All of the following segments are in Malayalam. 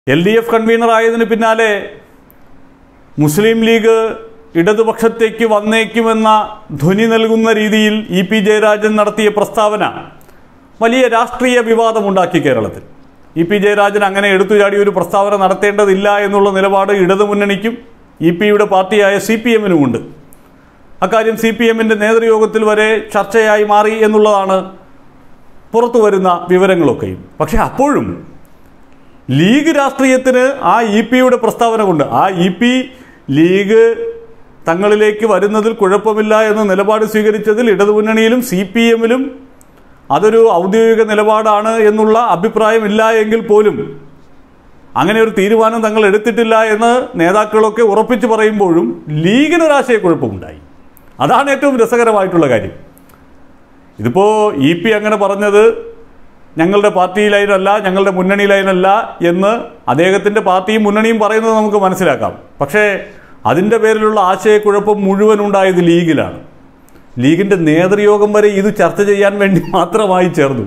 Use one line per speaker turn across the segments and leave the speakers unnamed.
എൽ ഡി എഫ് കൺവീനർ ആയതിനു പിന്നാലെ മുസ്ലിം ലീഗ് ഇടതുപക്ഷത്തേക്ക് വന്നേക്കുമെന്ന ധ്വനി നൽകുന്ന രീതിയിൽ ഇ പി ജയരാജൻ നടത്തിയ പ്രസ്താവന വലിയ രാഷ്ട്രീയ വിവാദമുണ്ടാക്കി കേരളത്തിൽ ഇ പി ജയരാജൻ അങ്ങനെ എടുത്തുചാടി ഒരു പ്രസ്താവന നടത്തേണ്ടതില്ല എന്നുള്ള നിലപാട് ഇടതുമുന്നണിക്കും ഇ പിയുടെ പാർട്ടിയായ സി പി എമ്മിനുമുണ്ട് അക്കാര്യം സി പി എമ്മിൻ്റെ നേതൃയോഗത്തിൽ വരെ ചർച്ചയായി മാറി എന്നുള്ളതാണ് പുറത്തു വരുന്ന വിവരങ്ങളൊക്കെയും പക്ഷേ അപ്പോഴും ലീഗ് രാഷ്ട്രീയത്തിന് ആ ഇ പിയുടെ പ്രസ്താവന കൊണ്ട് ആ ഇ പി ലീഗ് തങ്ങളിലേക്ക് വരുന്നതിൽ കുഴപ്പമില്ല എന്ന നിലപാട് സ്വീകരിച്ചതിൽ ഇടതുമുന്നണിയിലും സി പി എമ്മിലും അതൊരു ഔദ്യോഗിക നിലപാടാണ് എന്നുള്ള അഭിപ്രായമില്ല എങ്കിൽ പോലും അങ്ങനെ ഒരു തീരുമാനം തങ്ങൾ എടുത്തിട്ടില്ല എന്ന് നേതാക്കളൊക്കെ ഉറപ്പിച്ചു പറയുമ്പോഴും ലീഗിനൊരാശയക്കുഴപ്പമുണ്ടായി അതാണ് ഏറ്റവും രസകരമായിട്ടുള്ള കാര്യം ഇതിപ്പോൾ ഇ പി അങ്ങനെ പറഞ്ഞത് ഞങ്ങളുടെ പാർട്ടി ലൈനല്ല ഞങ്ങളുടെ മുന്നണി ലൈനല്ല എന്ന് അദ്ദേഹത്തിൻ്റെ പാർട്ടിയും മുന്നണിയും പറയുന്നത് നമുക്ക് മനസ്സിലാക്കാം പക്ഷേ അതിൻ്റെ പേരിലുള്ള ആശയക്കുഴപ്പം മുഴുവൻ ഉണ്ടായത് ലീഗിലാണ് ലീഗിൻ്റെ നേതൃയോഗം വരെ ഇത് ചർച്ച ചെയ്യാൻ വേണ്ടി മാത്രമായി ചേർന്നു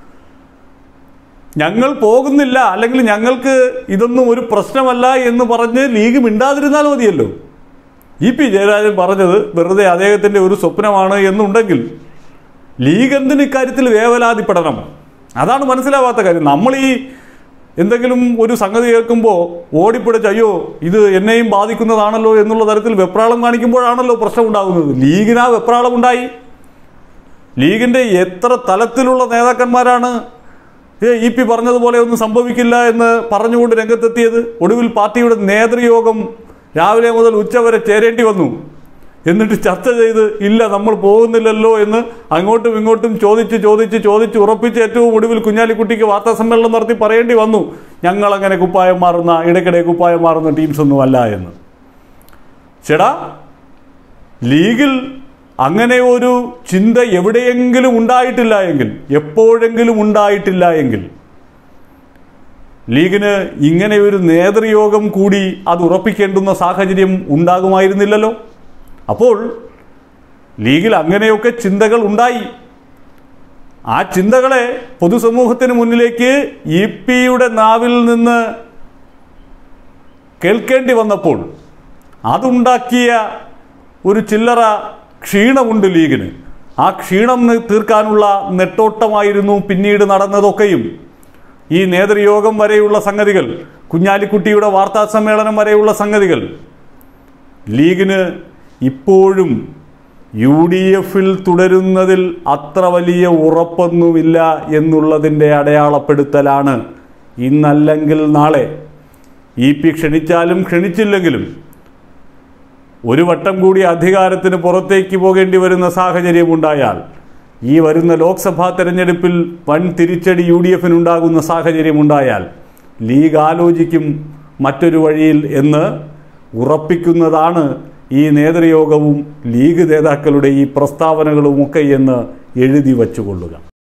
ഞങ്ങൾ പോകുന്നില്ല അല്ലെങ്കിൽ ഞങ്ങൾക്ക് ഇതൊന്നും ഒരു പ്രശ്നമല്ല എന്ന് പറഞ്ഞ് ലീഗ് മിണ്ടാതിരുന്നാൽ മതിയല്ലോ ഇ പി ജയരാജൻ പറഞ്ഞത് വെറുതെ അദ്ദേഹത്തിൻ്റെ ഒരു സ്വപ്നമാണ് എന്നുണ്ടെങ്കിൽ ലീഗ് എന്തിന് ഇക്കാര്യത്തിൽ വേവലാതിപ്പെടണം അതാണ് മനസ്സിലാവാത്ത കാര്യം നമ്മൾ ഈ എന്തെങ്കിലും ഒരു സംഗതി കേൾക്കുമ്പോൾ ഓടിപ്പിടിച്ച് അയ്യോ ഇത് എന്നെയും ബാധിക്കുന്നതാണല്ലോ എന്നുള്ള തരത്തിൽ വെപ്രാളം കാണിക്കുമ്പോഴാണല്ലോ പ്രശ്നം ഉണ്ടാകുന്നത് ലീഗിനാ വെപ്രാളം ഉണ്ടായി ലീഗിൻ്റെ എത്ര തലത്തിലുള്ള നേതാക്കന്മാരാണ് ഏ ഇ പി പറഞ്ഞതുപോലെ ഒന്നും സംഭവിക്കില്ല എന്ന് പറഞ്ഞുകൊണ്ട് രംഗത്തെത്തിയത് ഒടുവിൽ പാർട്ടിയുടെ നേതൃയോഗം രാവിലെ മുതൽ ഉച്ചവരെ ചേരേണ്ടി വന്നു എന്നിട്ട് ചർച്ച ചെയ്ത് ഇല്ല നമ്മൾ പോകുന്നില്ലല്ലോ എന്ന് അങ്ങോട്ടും ഇങ്ങോട്ടും ചോദിച്ച് ചോദിച്ച് ചോദിച്ച് ഉറപ്പിച്ച് ഏറ്റവും ഒടുവിൽ കുഞ്ഞാലിക്കുട്ടിക്ക് വാർത്താ സമ്മേളനം നടത്തി പറയേണ്ടി വന്നു ഞങ്ങൾ അങ്ങനെ കുപ്പായം മാറുന്ന ഇടയ്ക്കിടെ കുപ്പായം മാറുന്ന ടീംസ് ഒന്നും അല്ല എന്ന് ചേടാ ലീഗിൽ അങ്ങനെ ഒരു ചിന്ത എവിടെയെങ്കിലും ഉണ്ടായിട്ടില്ല എങ്കിൽ എപ്പോഴെങ്കിലും ഉണ്ടായിട്ടില്ല എങ്കിൽ ലീഗിന് ഇങ്ങനെ ഒരു നേതൃയോഗം കൂടി അത് ഉറപ്പിക്കേണ്ടുന്ന സാഹചര്യം ഉണ്ടാകുമായിരുന്നില്ലല്ലോ അപ്പോൾ ലീഗിൽ അങ്ങനെയൊക്കെ ചിന്തകൾ ഉണ്ടായി ആ ചിന്തകളെ പൊതുസമൂഹത്തിന് മുന്നിലേക്ക് ഇ പിയുടെ നാവിൽ നിന്ന് കേൾക്കേണ്ടി വന്നപ്പോൾ അതുണ്ടാക്കിയ ഒരു ചില്ലറ ക്ഷീണമുണ്ട് ലീഗിന് ആ ക്ഷീണം നി- തീർക്കാനുള്ള നെട്ടോട്ടമായിരുന്നു പിന്നീട് നടന്നതൊക്കെയും ഈ നേതൃയോഗം വരെയുള്ള സംഗതികൾ കുഞ്ഞാലിക്കുട്ടിയുടെ വാർത്താ സമ്മേളനം വരെയുള്ള സംഗതികൾ ലീഗിന് ഇപ്പോഴും യു ഡി എഫിൽ തുടരുന്നതിൽ അത്ര വലിയ ഉറപ്പൊന്നുമില്ല എന്നുള്ളതിൻ്റെ അടയാളപ്പെടുത്തലാണ് ഇന്നല്ലെങ്കിൽ നാളെ ഇ പി ക്ഷണിച്ചാലും ക്ഷണിച്ചില്ലെങ്കിലും ഒരു വട്ടം കൂടി അധികാരത്തിന് പുറത്തേക്ക് പോകേണ്ടി വരുന്ന സാഹചര്യമുണ്ടായാൽ ഈ വരുന്ന ലോക്സഭാ തെരഞ്ഞെടുപ്പിൽ വൻ തിരിച്ചടി യു ഡി എഫിനുണ്ടാകുന്ന സാഹചര്യമുണ്ടായാൽ ലീഗ് ആലോചിക്കും മറ്റൊരു വഴിയിൽ എന്ന് ഉറപ്പിക്കുന്നതാണ് ഈ നേതൃയോഗവും ലീഗ് നേതാക്കളുടെ ഈ പ്രസ്താവനകളുമൊക്കെ എന്ന് എഴുതി വച്ചുകൊള്ളുക